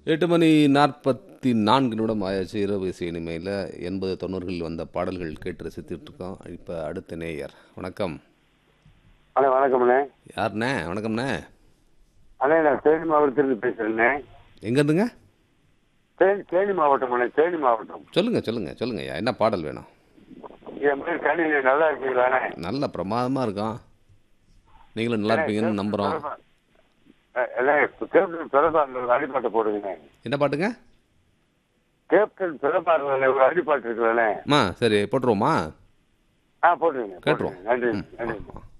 எட்டு மணி நாற்பத்தி நான்கு நிமிடம் ஆயாச்சு இரவு இசை இனிமையில் எண்பது தொண்ணூறுகளில் வந்த பாடல்கள் கேட்டு ரசித்துட்டு இருக்கோம் இப்போ அடுத்த நேயர் வணக்கம் அண்ணே வணக்கம்ண்ணே யாருண்ணே வணக்கம்ண்ணே அண்ணே நான் தேனி மாவட்டத்திலிருந்து பேசுகிறேண்ணே எங்கேருந்துங்க தேனி தேனி மாவட்டம் அண்ணே தேனி மாவட்டம் சொல்லுங்கள் சொல்லுங்கள் சொல்லுங்கள் ஐயா என்ன பாடல் வேணும் என் பேர் கணினி நல்லா இருக்கீங்களாண்ணே நல்ல பிரமாதமாக இருக்கும் நீங்களும் நல்லா இருப்பீங்கன்னு நம்புகிறோம் அண்ணே கேப்டன் பிரபாகர் ஒரு அடிப்பாட்டை போடுங்கண்ணே என்ன பாட்டுங்க கேப்டன் பிரபாகர் ஒரு அடிப்பாட்டு இருக்குல்லண்ணே அம்மா சரி போட்டுருவோமா ஆ போட்டுருங்க கேட்டுருவோம் நன்றி ம், நன்றி ஆ, ஆ.